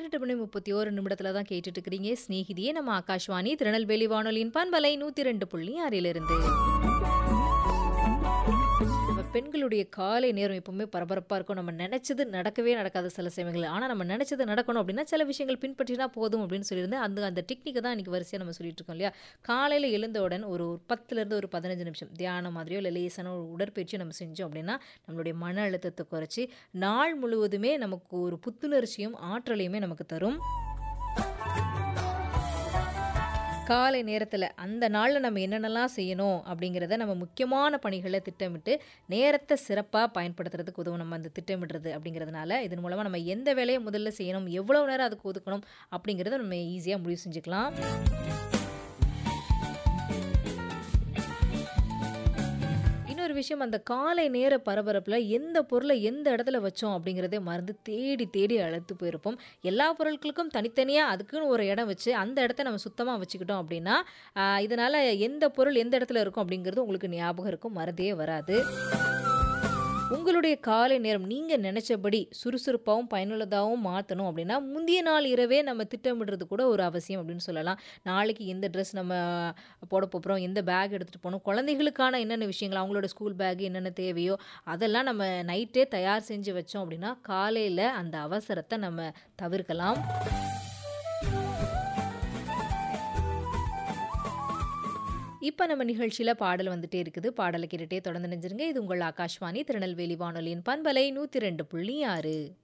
பன்னிரெண்டு மணி முப்பத்தி ஓரு நிமிடத்துல தான் கேட்டுட்டு இருக்கிறீங்க ஸ்நேகிதியே நம்ம ஆகாஷ்வாணி திருநெல்வேலி வானொலியின் பண்பலை நூத்தி ரெண்டு புள்ளி ஆறிலிருந்து நம்ம பெண்களுடைய காலை நேரம் எப்பவுமே பரபரப்பா இருக்கும் நம்ம நினைச்சது நடக்கவே நடக்காத சில சமயங்கள் ஆனா நம்ம நினைச்சது நடக்கணும் அப்படின்னா சில விஷயங்கள் பின்பற்றினா போதும் அப்படின்னு சொல்லியிருந்தேன் அந்த அந்த டெக்னிக்கை தான் இன்னைக்கு வரிசையா நம்ம சொல்லிட்டு இருக்கோம் இல்லையா காலையில எழுந்தவுடன் ஒரு பத்துல இருந்து ஒரு பதினஞ்சு நிமிஷம் தியானம் மாதிரியோ இல்லை லேசான ஒரு உடற்பயிற்சியோ நம்ம செஞ்சோம் அப்படின்னா நம்மளுடைய மன அழுத்தத்தை குறைச்சி நாள் முழுவதுமே நமக்கு ஒரு புத்துணர்ச்சியும் ஆற்றலையுமே நமக்கு தரும் காலை நேரத்தில் அந்த நாளில் நம்ம என்னென்னலாம் செய்யணும் அப்படிங்கிறத நம்ம முக்கியமான பணிகளை திட்டமிட்டு நேரத்தை சிறப்பாக பயன்படுத்துறதுக்கு உதவும் நம்ம அந்த திட்டமிடுறது அப்படிங்கிறதுனால இதன் மூலமாக நம்ம எந்த வேலையை முதல்ல செய்யணும் எவ்வளோ நேரம் அதுக்கு ஒதுக்கணும் அப்படிங்கிறத நம்ம ஈஸியாக முடிவு செஞ்சுக்கலாம் இன்னொரு விஷயம் அந்த காலை நேர பரபரப்பில் எந்த பொருளை எந்த இடத்துல வச்சோம் அப்படிங்கிறதே மறந்து தேடி தேடி அழுத்து போயிருப்போம் எல்லா பொருட்களுக்கும் தனித்தனியாக அதுக்குன்னு ஒரு இடம் வச்சு அந்த இடத்த நம்ம சுத்தமாக வச்சுக்கிட்டோம் அப்படின்னா ஆஹ், இதனால எந்த பொருள் எந்த இடத்துல இருக்கும் அப்படிங்கிறது உங்களுக்கு ஞாபகம் இருக்கும் மறந்தே வராது உங்களுடைய காலை நேரம் நீங்கள் நினச்சபடி சுறுசுறுப்பாகவும் பயனுள்ளதாகவும் மாற்றணும் அப்படின்னா முந்தைய நாள் இரவே நம்ம திட்டமிடுறது கூட ஒரு அவசியம் அப்படின்னு சொல்லலாம் நாளைக்கு எந்த ட்ரெஸ் நம்ம போட போகிறோம் எந்த பேக் எடுத்துகிட்டு போகணும் குழந்தைகளுக்கான என்னென்ன விஷயங்கள் அவங்களோட ஸ்கூல் பேக் என்னென்ன தேவையோ அதெல்லாம் நம்ம நைட்டே தயார் செஞ்சு வச்சோம் அப்படின்னா காலையில் அந்த அவசரத்தை நம்ம தவிர்க்கலாம் இப்போ நம்ம நிகழ்ச்சியில் பாடல் வந்துட்டே இருக்குது பாடலை கேட்டுட்டே தொடர்ந்து நினைஞ்சிருங்க இது உங்கள் ஆகாஷ்வாணி திருநெல்வேலி வானொலியின் பண்பலை நூற்றி ரெண்டு புள்ளி ஆறு